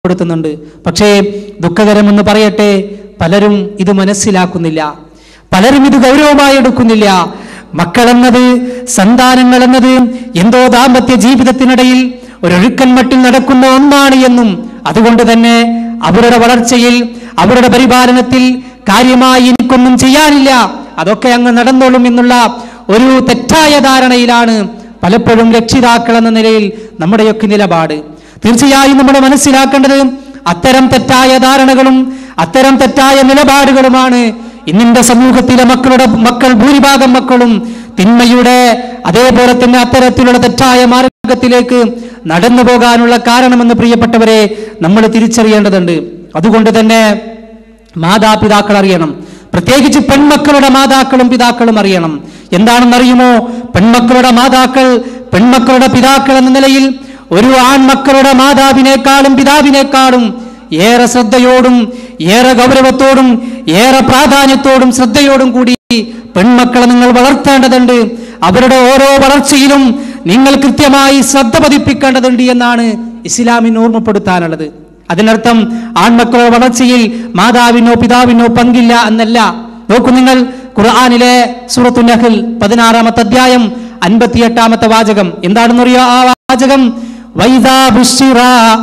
ഓർമ്മപ്പെടുത്തുന്നുണ്ട് പക്ഷേ ദുഃഖകരമെന്ന് പറയട്ടെ പലരും ഇത് മനസ്സിലാക്കുന്നില്ല പലരും ഇത് ഗൗരവമായി എടുക്കുന്നില്ല മക്കളെന്നത് സന്താനങ്ങൾ എന്നത് എന്തോ ദാമ്പത്യ ജീവിതത്തിനിടയിൽ ഒരൊഴുക്കൻ മട്ടിൽ നടക്കുന്ന ഒന്നാണ് എന്നും അതുകൊണ്ട് തന്നെ അവരുടെ വളർച്ചയിൽ അവരുടെ പരിപാലനത്തിൽ കാര്യമായി എനിക്കൊന്നും ചെയ്യാനില്ല അതൊക്കെ അങ്ങ് നടന്നോളും എന്നുള്ള ഒരു തെറ്റായ ധാരണയിലാണ് പലപ്പോഴും രക്ഷിതാക്കൾ എന്ന നിലയിൽ നമ്മുടെയൊക്കെ നിലപാട് തീർച്ചയായും നമ്മൾ മനസ്സിലാക്കേണ്ടത് അത്തരം തെറ്റായ ധാരണകളും അത്തരം തെറ്റായ നിലപാടുകളുമാണ് ഇന്നിന്റെ സമൂഹത്തിലെ മക്കളുടെ മക്കൾ ഭൂരിഭാഗം മക്കളും തിന്മയുടെ അതേപോലെ തന്നെ അത്തരത്തിലുള്ള തെറ്റായ മാർഗത്തിലേക്ക് നടന്നു പോകാനുള്ള കാരണമെന്ന് പ്രിയപ്പെട്ടവരെ നമ്മൾ തിരിച്ചറിയേണ്ടതുണ്ട് അതുകൊണ്ട് തന്നെ മാതാപിതാക്കൾ അറിയണം പ്രത്യേകിച്ച് പെൺമക്കളുടെ മാതാക്കളും പിതാക്കളും അറിയണം എന്താണെന്നറിയുമോ പെൺമക്കളുടെ മാതാക്കൾ പെൺമക്കളുടെ പിതാക്കൾ എന്ന നിലയിൽ ഒരു ആൺമക്കളുടെ മാതാവിനേക്കാളും പിതാവിനേക്കാളും ഏറെ ശ്രദ്ധയോടും ഏറെ ഗൗരവത്തോടും ഏറെ പ്രാധാന്യത്തോടും ശ്രദ്ധയോടും കൂടി പെൺമക്കളെ നിങ്ങൾ വളർത്തേണ്ടതുണ്ട് അവരുടെ ഓരോ വളർച്ചയിലും നിങ്ങൾ കൃത്യമായി ശ്രദ്ധ പതിപ്പിക്കേണ്ടതുണ്ട് എന്നാണ് ഇസ്ലാമിന് ഓർമ്മപ്പെടുത്താനുള്ളത് അതിനർത്ഥം ആൺമക്കളുടെ വളർച്ചയിൽ മാതാവിനോ പിതാവിനോ പങ്കില്ല എന്നല്ല നോക്കൂ നിങ്ങൾ ഖുർആാനിലെ സൂറത്തു നഹൽ പതിനാറാമത്തെ അധ്യായം അൻപത്തിയെട്ടാമത്തെ വാചകം എന്താണെന്നറിയോ ആ വാചകം വൈദാ ബുശ്ശിറ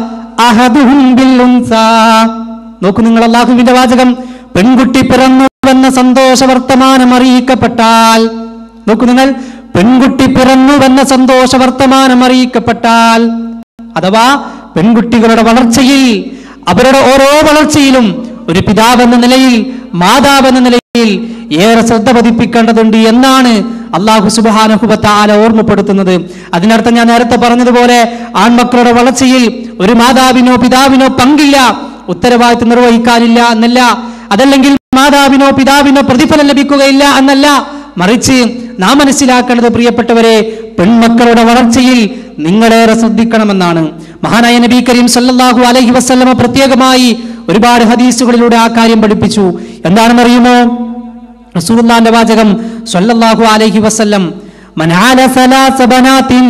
അഹദുഹും ബിൽ ഉൻസാ. നോക്കൂ നിങ്ങൾ അള്ളാഹുവിന്റെ വാചകം പെൺകുട്ടി പിറന്നുവെന്ന സന്തോഷ വർത്തമാനം അറിയിക്കപ്പെട്ടാൽ നോക്കൂ നിങ്ങൾ പെൺകുട്ടി പിറന്നുവെന്ന സന്തോഷ വർത്തമാനം അറിയിക്കപ്പെട്ടാൽ അഥവാ പെൺകുട്ടികളുടെ വളർച്ചയിൽ അവരുടെ ഓരോ വളർച്ചയിലും ഒരു പിതാവെന്ന നിലയിൽ മാതാവെന്ന നിലയിൽ ഏറെ ശ്രദ്ധ പതിപ്പിക്കേണ്ടതുണ്ട് എന്നാണ് അള്ളാഹു സുബാനഹുബത്ത ആല ഓർമ്മപ്പെടുത്തുന്നത് അതിനർത്ഥം ഞാൻ നേരത്തെ പറഞ്ഞതുപോലെ ആൺമക്കളുടെ വളർച്ചയിൽ ഒരു മാതാവിനോ പിതാവിനോ പങ്കില്ല ഉത്തരവാദിത്വം നിർവഹിക്കാനില്ല എന്നല്ല അതല്ലെങ്കിൽ മാതാവിനോ പിതാവിനോ പ്രതിഫലം ലഭിക്കുകയില്ല എന്നല്ല മറിച്ച് നാം മനസ്സിലാക്കേണ്ടത് പ്രിയപ്പെട്ടവരെ പെൺമക്കളുടെ വളർച്ചയിൽ നിങ്ങളേറെ ശ്രദ്ധിക്കണമെന്നാണ് മഹാനായ നബി കരീം സല്ലല്ലാഹു അലൈഹി വസല്ലമ പ്രത്യേകമായി ഒരുപാട് ഹദീസുകളിലൂടെ ആ കാര്യം പഠിപ്പിച്ചു എന്താണെന്നറിയുമോ റസൂലുള്ളാന്റെ വാചകം സല്ലല്ലാഹു അലൈഹി വസല്ലം മനാല സലാസ ബനാത്തിൻ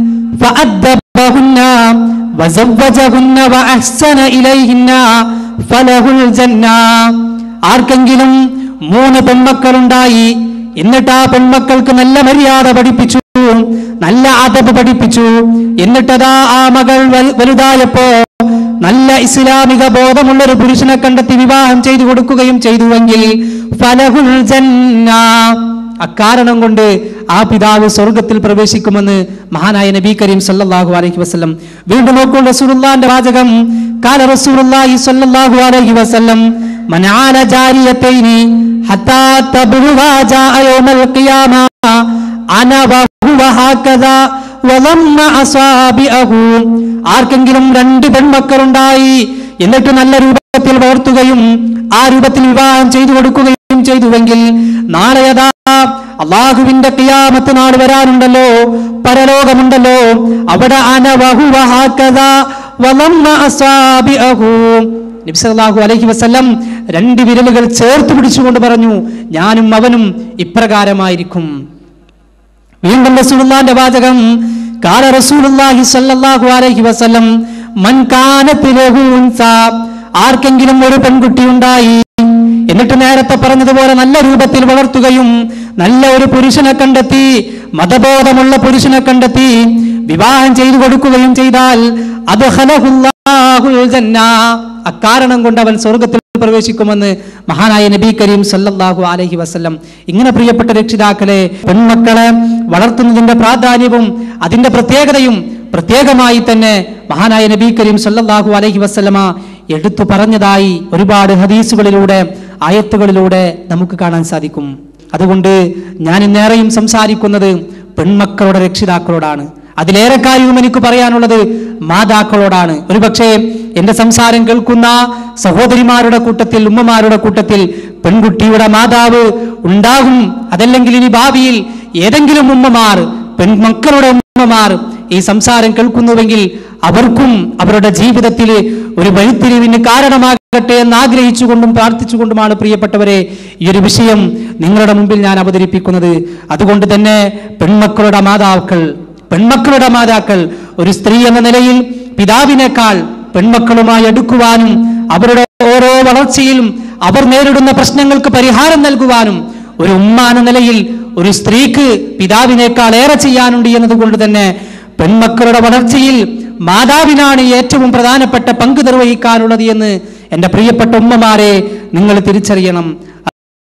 ഫഅദ്ദബഹുന്ന വസവ്വജഹുന്ന വഅഹ്സന ഇലൈഹിന്ന ഫലഹുൽ ജന്ന ആർക്കെങ്കിലും മൂന്ന് പെൺമക്കളുണ്ടായി എന്നിട്ട് ആ പെൺമക്കൾക്ക് നല്ല മര്യാദ പഠിപ്പിച്ചു നല്ല അതബ് പഠിപ്പിച്ചു എന്നിട്ടതാ ആ മകൾ വൽ- വലുതായപ്പോ നല്ല ഇസ്ലാമിക ബോധമുള്ള ഒരു പുരുഷനെ കണ്ടെത്തി വിവാഹം ചെയ്തു കൊടുക്കുകയും ചെയ്തുവെങ്കിൽ ഫലഹുൽ ജന്ന അക്കാരണം കൊണ്ട് ആ പിതാവ് സ്വർഗത്തിൽ പ്രവേശിക്കുമെന്ന് മഹാനായ നബി കരീം സല്ലല്ലാഹു അലൈഹി വസല്ലം വീണ്ടും നോക്കൂ റസൂലുള്ളാന്റെ വാചകം കാല റസൂലുള്ളാഹി സല്ലല്ലാഹു അലൈഹി വസല്ലം മനാല ജാരിയത്തൈനി ഹത്താ തബ്ലുഗാ ജാഅ യൗമൽ ഖിയാമ അന വഹുവ ഹാക്കദാ വലമ്മ അസാബിഅഹു ആർക്കെങ്കിലും രണ്ട് പെൺമക്കളുണ്ടായി എന്നിട്ട് നല്ല രൂപത്തിൽ വളർത്തുകയും ആ രൂപത്തിൽ വിവാഹം ചെയ്തു കൊടുക്കുകയും ചെയ്തുവെങ്കിൽ നാളെ യഥാ അള്ളാഹുവിന്റെ കിയാമത്ത് നാൾ വരാനുണ്ടല്ലോ പരലോകമുണ്ടല്ലോ അവിടെ അനവഹുവഹാക്കഥ വലമ്മ അസാബിഅഹു നബി സല്ലല്ലാഹു അലൈഹി വസല്ലം രണ്ട് വിരലുകൾ ചേർത്ത് പിടിച്ചുകൊണ്ട് പറഞ്ഞു ഞാനും അവനും ഇപ്രകാരമായിരിക്കും വീണ്ടും റസൂലുള്ളാന്റെ വാചകം കാല റസൂലുള്ളാഹി സ്വല്ലല്ലാഹു അലൈഹി വസല്ലം മൻ കാനത്ത് ലഹു ഉൻസ ആർക്കെങ്കിലും ഒരു പെൺകുട്ടി ഉണ്ടായി എന്നിട്ട് നേരത്തെ പറഞ്ഞതുപോലെ നല്ല രൂപത്തിൽ വളർത്തുകയും നല്ല ഒരു പുരുഷനെ കണ്ടെത്തി മതബോധമുള്ള പുരുഷനെ കണ്ടെത്തി വിവാഹം ചെയ്തു കൊടുക്കുകയും ചെയ്താൽ അത് ജന്ന അക്കാരണം കൊണ്ട് അവൻ സ്വർഗത്തിൽ പ്രവേശിക്കുമെന്ന് മഹാനായ നബി കരീം സല്ലല്ലാഹു അലൈഹി വസല്ലം ഇങ്ങനെ പ്രിയപ്പെട്ട രക്ഷിതാക്കളെ പെൺമക്കളെ വളർത്തുന്നതിന്റെ പ്രാധാന്യവും അതിന്റെ പ്രത്യേകതയും പ്രത്യേകമായി തന്നെ മഹാനായ നബി കരീം സല്ലല്ലാഹു അലൈഹി വസല്ലമ എടുത്തു പറഞ്ഞതായി ഒരുപാട് ഹദീസുകളിലൂടെ ആയത്തുകളിലൂടെ നമുക്ക് കാണാൻ സാധിക്കും അതുകൊണ്ട് ഞാൻ ഇന്നേറെയും സംസാരിക്കുന്നത് പെൺമക്കളുടെ രക്ഷിതാക്കളോടാണ് അതിലേറെ കാര്യവും എനിക്ക് പറയാനുള്ളത് മാതാക്കളോടാണ് ഒരുപക്ഷെ എന്റെ സംസാരം കേൾക്കുന്ന സഹോദരിമാരുടെ കൂട്ടത്തിൽ ഉമ്മമാരുടെ കൂട്ടത്തിൽ പെൺകുട്ടിയുടെ മാതാവ് ഉണ്ടാകും അതല്ലെങ്കിൽ ഇനി ഭാവിയിൽ ഏതെങ്കിലും ഉമ്മമാർ പെൺമക്കളുടെ ഉമ്മമാർ ഈ സംസാരം കേൾക്കുന്നുവെങ്കിൽ അവർക്കും അവരുടെ ജീവിതത്തിൽ ഒരു വഴിത്തിരിവിന് കാരണമാകട്ടെ എന്ന് ആഗ്രഹിച്ചുകൊണ്ടും പ്രാർത്ഥിച്ചുകൊണ്ടുമാണ് പ്രിയപ്പെട്ടവരെ ഈ ഒരു വിഷയം നിങ്ങളുടെ മുമ്പിൽ ഞാൻ അവതരിപ്പിക്കുന്നത് അതുകൊണ്ട് തന്നെ പെൺമക്കളുടെ മാതാക്കൾ പെൺമക്കളുടെ മാതാക്കൾ ഒരു സ്ത്രീ എന്ന നിലയിൽ പിതാവിനേക്കാൾ പെൺമക്കളുമായി അടുക്കുവാനും അവരുടെ ഓരോ വളർച്ചയിലും അവർ നേരിടുന്ന പ്രശ്നങ്ങൾക്ക് പരിഹാരം നൽകുവാനും ഒരു ഉമ്മ എന്ന നിലയിൽ ഒരു സ്ത്രീക്ക് പിതാവിനേക്കാൾ ഏറെ ചെയ്യാനുണ്ട് എന്നതുകൊണ്ട് തന്നെ പെൺമക്കളുടെ വളർച്ചയിൽ മാതാവിനാണ് ഏറ്റവും പ്രധാനപ്പെട്ട പങ്ക് നിർവഹിക്കാനുള്ളത് എന്ന് എൻ്റെ പ്രിയപ്പെട്ട ഉമ്മമാരെ നിങ്ങൾ തിരിച്ചറിയണം